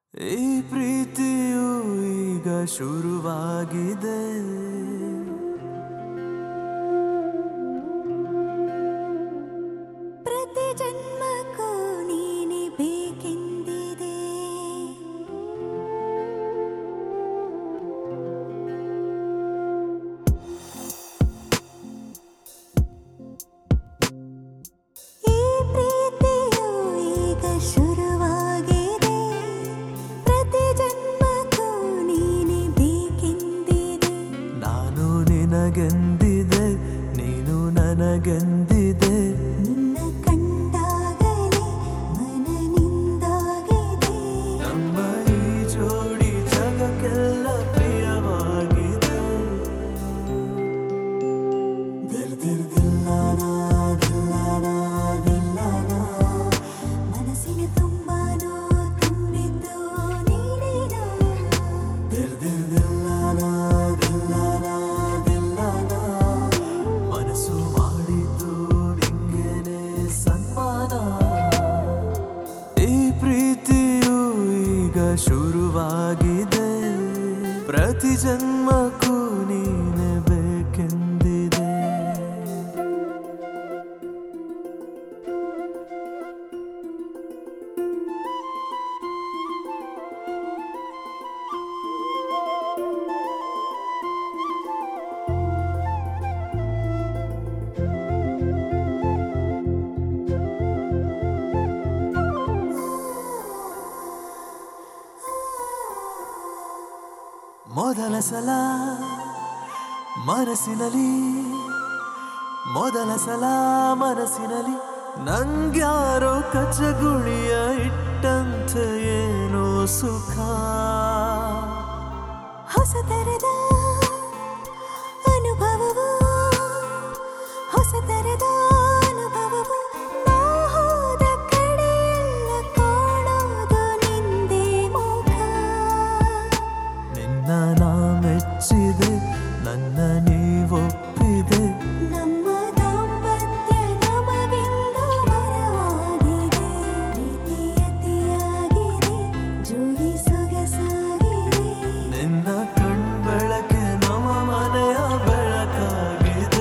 ಈ ಪ್ರೀತಿಯು ಈಗ ಶುರುವಾಗಿದೆ ಪ್ರತಿ ಜನ್ಮಕ್ಕೂ ನೀನೆ ಬೇಕೆಂದಿದೆ ಈ ಪ್ರೀತಿಯು ಈಗ ಶುರುವಾಗಿದೆ ಪ್ರತಿ ಜನ್ಮಕ್ಕೂ ನೀನೆ ಬೇಕೆಂದಿದೆ ನಾನು ನಿನಗೆಂದಿದೆ ನೀನು ನನಗೆಂದಿದೆ ನಿನ್ನ ಕಂಡಾಗಲೇ ಮನ ನಿಂದಾಗಿದೆ ನಮ್ಮ ಈ ಜೋಡಿ ಜಗಕ್ಕೆಲ್ಲ ಪ್ರಿಯವಾಗಿದೆ ದಿಲ್ ದಿಲ್ ದಿಲ್ಲಾನ ದಿಲ್ಲಾನ ದಿಲ್ಲಾನ ಮನಸ್ಸಿನ ತುಂಬಾನೋ ತುಂಬಿದ್ದು ನೀನೇನೋ ದಿಲ್ ದಿಲ್ ದಿಲ್ಲಾನ ದಿಲ್ಲಾನ ದಿಲ್ಲಾನ ಮನಸ್ಸು ಮಾಡಿದ್ದು ನಿಂಗೇನೆ ಸನ್ಮಾನ ಈ ಪ್ರೀತಿಯು ಈಗ ಶುರುವಾಗಿದೆ ಪ್ರತಿ ಜನ್ಮಕ್ಕೂ ನೀನೆ ಬೇಕೆಂದಿದೆ ಮೊದಲ ಸಲ ಮನಸ್ಸಿನಲ್ಲಿ ಮೊದಲ ಸಲ ಮನಸ್ಸಿನಲ್ಲಿ ನಂಗ್ಯಾರೋ ಕಚ್ಚಗುಳಿಯ ಇಟ್ಟಂತೆ ಏನೋ ಸುಖ ಹೊಸ ತರದ ಅನುಭವವು ಹೊಸ ತರದ ಅನುಭವವು ನಾ ಹೋದ ಕಡೆಯೆಲ್ಲ ಕಾಣೋದು ನಿಂದೇ ಮುಖ ನಿನ್ನ ನಾ ಮೆಚ್ಚಿದೆ ನನ್ನ ನೀವೊಪ್ಪಿದೆ ನಮ್ಮ ದಾಂಪತ್ಯ ನಮಗೆಂದು ವರವಾಗಿದೆ ಪ್ರೀತಿ ಅತಿಯಾಗಿದೆ ಜೋಡಿ ಸೊಗಸಾಗಿದೆ ನಿನ್ನ ಕಣ್ಬೆಳಕೆ ನಮ್ಮ ಮನೆಯ ಬೆಳಕಾಗಿದೆ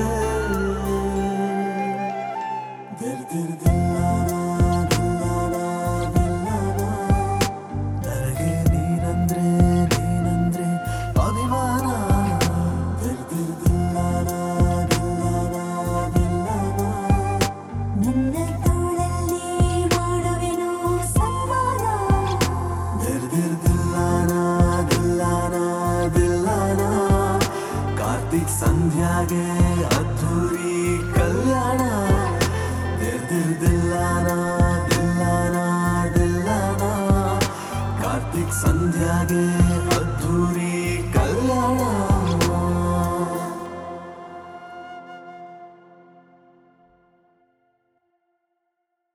ದಿಲ್ ದಿಲ್ ದಿಲ್ಲಾನ, ದಿಲ್ಲಾನ, ದಿಲ್ಲಾನ. ನನಗೆ ನೀನಂದ್ರೆ ನೀನಂದ್ರೆ ಅಭಿಮಾನ ದಿಲ್ ದಿಲ್ ದಿಲ್ಲಾನ, ದಿಲ್ಲಾನ, ದಿಲ್ಲಾನ. ನನ್ನ ತೋಳಲ್ಲಿ ಮಾಡುವೆನು ಸನ್ಮಾನ ದಿಲ್ ದಿಲ್ ದಿಲ್ಲಾನ, ದಿಲ್ಲಾನ, ದಿಲ್ಲಾನ. ಕಾರ್ತಿಕ್ ಸಂಧ್ಯಾಗೆ ಅದ್ಧೂರಿ ಕಲ್ಯಾಣ